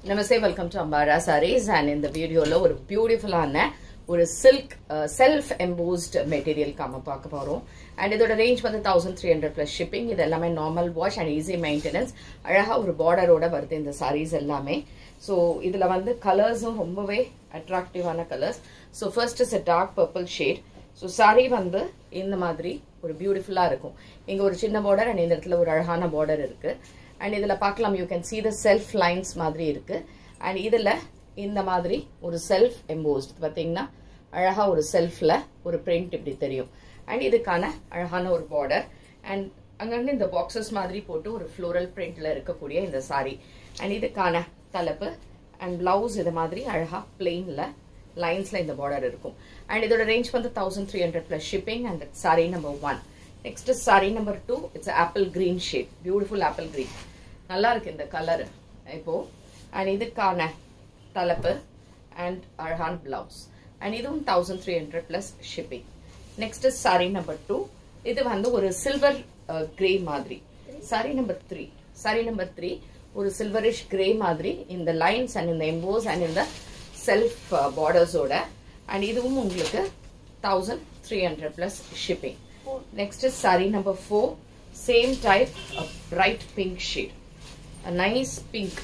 Namaste welcome to Ambara sarees and இந்த வீடியோல ஒரு பியூட்டிஃபுல்லான ஒரு சில்க் செல்ஃப் எம்போஸ்ட் மெட்டீரியல் காம பார்க்க போறோம் அண்ட் இதோட ரேஞ்ச் வந்து thousand three hundred plus shipping இது எல்லாமே normal wash and easy maintenance அழகா ஒரு பார்டரோட வருது இந்த சாரீஸ் எல்லாமே ஸோ இதுல வந்து கலர்ஸும் ரொம்பவே அட்ராக்டிவான colours so first is a dark purple shade so sari வந்து இந்த மாதிரி ஒரு பியூட்டிஃபுல்லா இருக்கும் இங்க ஒரு சின்ன பார்டர் அண்ட் இந்த இடத்துல ஒரு அழகான பார்டர் இருக்கு அண்ட் இதுல பார்க்கலாம் you can see the self lines மாதிரி இருக்கு அண்ட் இதுல இந்த மாதிரி ஒரு செல்ஃப் எம்போஸ்ட் பார்த்தீங்கன்னா அழகா ஒரு செல்ஃப்ல ஒரு பிரிண்ட் இப்படி தெரியும் அண்ட் இதுக்கான அழகான ஒரு பார்டர் அண்ட் அங்கங்க இந்த பாக்ஸஸ் மாதிரி போட்டு ஒரு ஃப்ளோரல் பிரிண்ட்ல இருக்கக்கூடிய இந்த சாரி அண்ட் இதுக்கான தலைப்பு அண்ட் பிளவுஸ் இது மாதிரி அழகா பிளெயின்ல லைன்ஸ்ல இந்த பார்டர் இருக்கும் அண்ட் இதோட ரேஞ்ச் வந்து thousand three hundred plus shipping and sari number one next sari number two it's apple green shade beautiful apple green நல்லா இருக்கு இந்த கலர் இப்போ அண்ட் இதுக்கான தலைப்பு அண்ட் அழகான பிளவுஸ் அண்ட் இதுவும் thousand three hundred plus shipping next sari number two இது வந்து ஒரு சில்வர் கிரே மாதிரி sari number three sari number three ஒரு சில்வரிஷ் கிரே மாதிரி இந்த லைன்ஸ் அண்ட் இந்த எம்போஸ் அண்ட் இந்த செல்ஃப் பார்டர்ஸோட அண்ட் இதுவும் உங்களுக்கு thousand three hundred plus shipping next sari number four same type bright pink shade nice pink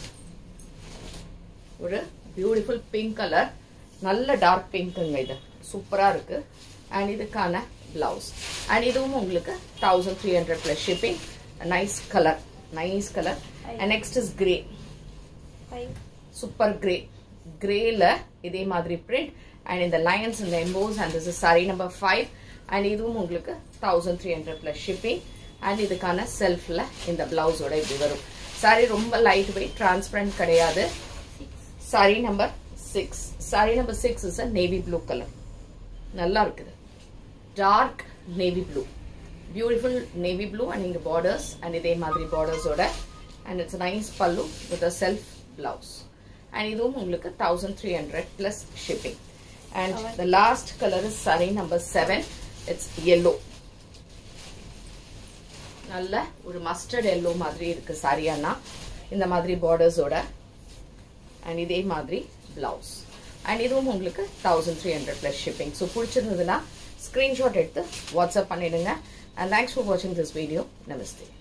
ஒரு பியூட்டிஃபுல் பிங்க் கலர் நல்ல டார்க் பிங்க்குங்க இது சூப்பரா இருக்கு அண்ட் இதுக்கான பிளவுஸ் அண்ட் இதுவும் உங்களுக்கு thousand three hundred plus shipping nice colour nice colour and next is grey super grey கிரேல இதே மாதிரி பிரிண்ட் அண்ட் இந்த லைன்ஸ் இந்த emboss and this is sari number five and இதுவும் உங்களுக்கு thousand three hundred plus shipping and இதுக்கான செல்ஃப்ல இந்த பிளவுஸோட இப்படி வரும் சாரி ரொம்ப லைட் வெயிட் டிரான்ஸ்பரண்ட் கிடையாது sari number six sari number six is a navy blue colour நல்லா இருக்குது dark navy blue beautiful navy blue and இங்க பார்டர்ஸ் அண்ட் இதே மாதிரி பார்டர்ஸோட and it's nice pallu with a self blouse and இதுவும் உங்களுக்கு thousand three hundred plus shipping and the last colour is sari number seven it's yellow நல்ல ஒரு mustard yellow மாதிரி இருக்கு சாரியானா இந்த மாதிரி பார்டர்ஸோட அண்ட் இதே மாதிரி பிளவுஸ் அண்ட் இதுவும் உங்களுக்கு thousand three hundred plus shipping so பிடிச்சிருந்ததுன்னா ஸ்க்ரீன்ஷாட் எடுத்து வாட்ஸ்அப் பண்ணிடுங்க அண்ட் தேங்க்ஸ் ஃபார் வாட்சிங் திஸ் வீடியோ நமஸ்தே